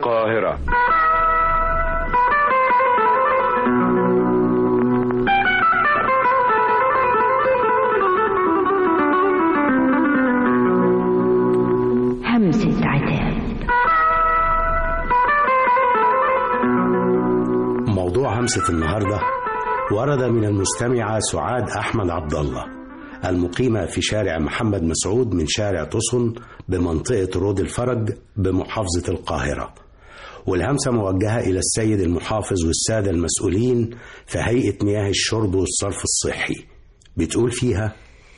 القاهرة همسة عتاب موضوع همسة النهاردة ورد من المستمعة سعاد أحمد عبد الله المقيمة في شارع محمد مسعود من شارع تصن بمنطقة رود الفرج بمحافظة القاهرة والهمسة موجهة إلى السيد المحافظ والسادة المسؤولين في هيئة مياه الشرب والصرف الصحي بتقول فيها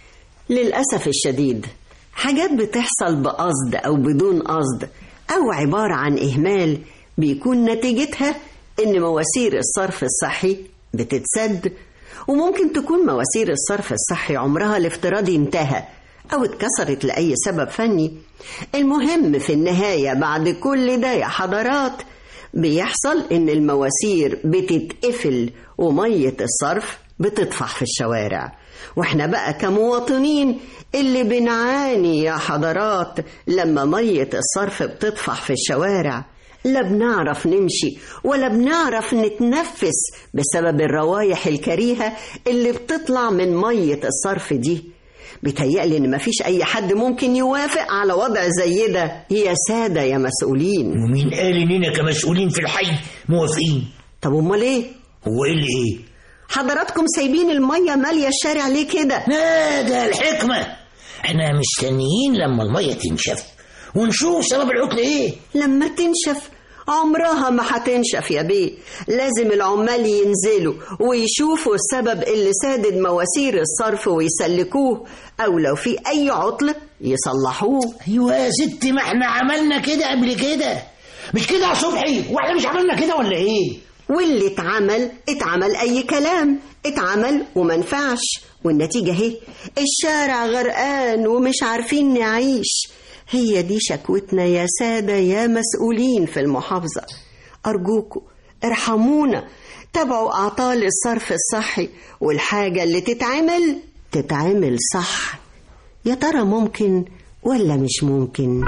للأسف الشديد حاجات بتحصل بقصد أو بدون قصد أو عبارة عن إهمال بيكون نتيجتها إن مواسير الصرف الصحي بتتسد وممكن تكون مواسير الصرف الصحي عمرها الافتراضي انتهى أو اتكسرت لأي سبب فني المهم في النهاية بعد كل ده يا حضرات بيحصل إن المواسير بتتقفل ومية الصرف بتطفح في الشوارع واحنا بقى كمواطنين اللي بنعاني يا حضرات لما مية الصرف بتطفح في الشوارع لا بنعرف نمشي ولا بنعرف نتنفس بسبب الروايح الكريهة اللي بتطلع من مية الصرف دي بيتهيألي إن مفيش أي حد ممكن يوافق على وضع زي ده يا سادة يا مسؤولين ومين قال اننا كمسؤولين في الحي موافقين طب أمال إيه؟ هو ايه اللي ايه حضراتكم سايبين المية مالية الشارع ليه كده؟ لا ده الحكمة احنا مستنيين لما المية تنشف ونشوف سبب العطل ايه لما تنشف عمرها ما هتنشف يا بيه لازم العمال ينزلوا ويشوفوا السبب اللي سادد مواسير الصرف ويسلكوه او لو في اي عطل يصلحوه ايوه يا ستي ما احنا عملنا كده قبل كده مش كده يا صبحي واحنا مش عملنا كده ولا ايه واللي اتعمل اتعمل اي كلام اتعمل ومنفعش والنتيجة اهي الشارع غرقان ومش عارفين نعيش هي دي شكوتنا يا سادة يا مسؤولين في المحافظة أرجوكوا ارحمونا تابعوا أعطال الصرف الصحي والحاجة اللي تتعمل تتعمل صح يا ترى ممكن ولا مش ممكن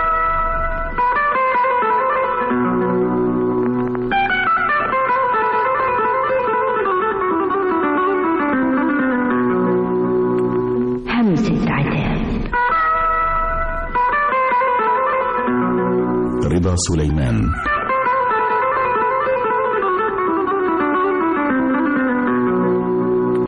همسة عتاب رضا سليمان